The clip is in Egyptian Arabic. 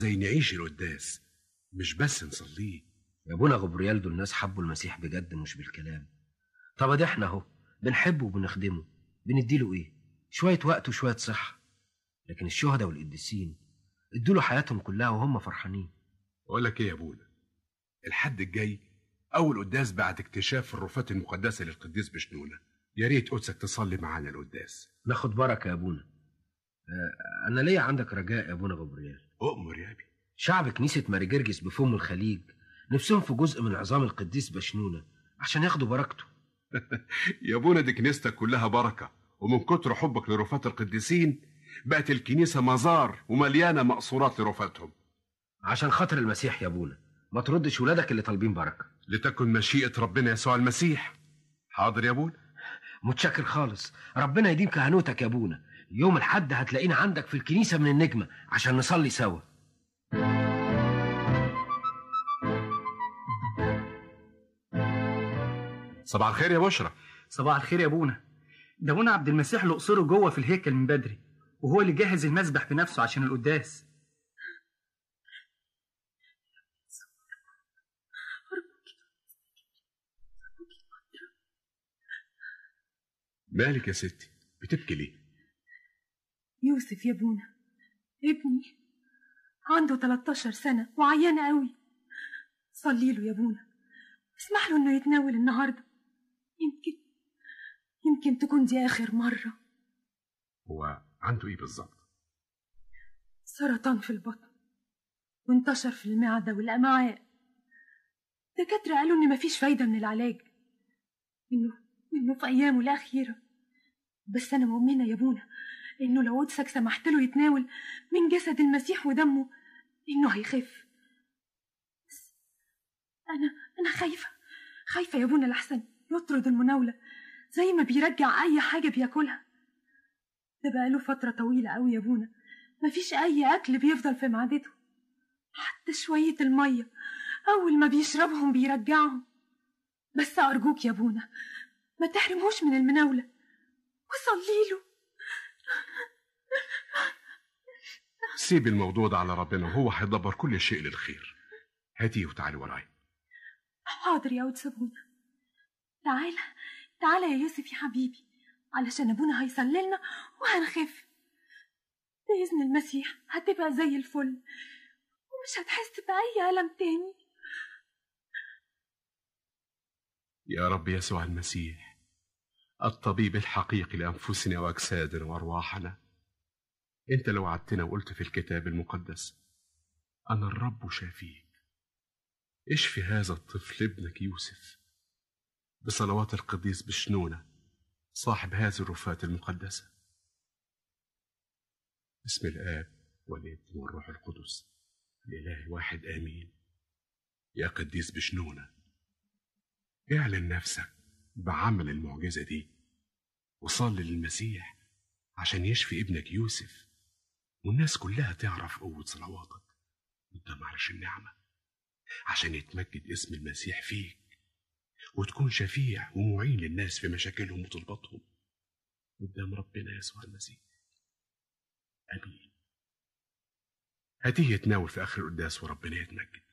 زي نعيش القداس مش بس نصليه يا ابونا غبريال دول الناس حبوا المسيح بجد مش بالكلام طب ادي احنا اهو بنحبه وبنخدمه بنديله ايه شويه وقت وشويه صحه لكن الشهداء والقديسين ادوا حياتهم كلها وهم فرحانين اقول لك ايه يا ابونا الحد الجاي اول قداس بعد اكتشاف الرفات المقدسه للقديس بشنونه يا ريت قدسك تصلي معانا القداس ناخد بركه يا ابونا آه، انا ليا عندك رجاء يا ابونا غبريال اؤمر يا ابي شعب كنيسه ماري جرجس بفم الخليج نفسهم في جزء من عظام القديس بشنونه عشان ياخدوا بركته يا ابونا دي كنيستك كلها بركه ومن كتر حبك لرفات القديسين بقت الكنيسه مزار ومليانه مقصورات لرفاتهم عشان خاطر المسيح يا ابونا ما تردش ولادك اللي طالبين بركه لتكن مشيئه ربنا يسوع المسيح حاضر يا ابونا متشكر خالص ربنا يديم كهنوتك يا ابونا يوم الحد هتلاقينا عندك في الكنيسه من النجمه عشان نصلي سوا صباح الخير يا بشرى صباح الخير يا ابونا ده ابونا عبد المسيح اللي قصره جوه في الهيكل من بدري وهو اللي جهز المسبح بنفسه عشان القداس مالك يا ستي بتبكي ليه يوسف يا ابونا ابني عنده 13 سنة وعيان قوي صلي له يا ابونا اسمح له انه يتناول النهاردة يمكن يمكن تكون دي آخر مرة هو عنده ايه بالظبط سرطان في البطن وانتشر في المعدة والأمعاء الدكاترة قالوا إن مفيش فايدة من العلاج إنه إنه في أيامه الأخيرة بس أنا مؤمنة يا ابونا إنه لو قدسك سمحت له يتناول من جسد المسيح ودمه إنه هيخف بس أنا أنا خايفة خايفة يا ابونا لحسن يطرد المناولة زي ما بيرجع أي حاجة بياكلها ده بقاله فترة طويلة أوي يا ابونا مفيش أي أكل بيفضل في معدته حتى شوية المية أول ما بيشربهم بيرجعهم بس أرجوك يا ابونا ما تحرموش من المناولة وصلي له سيب الموضوع ده على ربنا وهو هيدبر كل شيء للخير هاتيه وتعالي ورايا حاضر يا قدس ابونا تعالى تعالى يا يوسف يا حبيبي علشان ابونا هيصلي لنا وهنخف بإذن المسيح هتبقى زي الفل ومش هتحس بأي ألم تاني يا رب يسوع المسيح الطبيب الحقيقي لأنفسنا وأجسادنا وأرواحنا أنت لو وعدتنا وقلت في الكتاب المقدس أنا الرب شافيك اشفي هذا الطفل ابنك يوسف بصلوات القديس بشنونة صاحب هذه الرفات المقدسة بسم الآب والابن والروح القدس الإله الواحد آمين يا قديس بشنونة اعلن نفسك بعمل المعجزة دي وصلي للمسيح عشان يشفي ابنك يوسف والناس كلها تعرف قوة صلواتك قدام عرش النعمة عشان يتمجد اسم المسيح فيك وتكون شفيع ومعين للناس في مشاكلهم وطلباتهم قدام ربنا يسوع المسيح امين هاتيه يتناول في اخر القداس وربنا يتمجد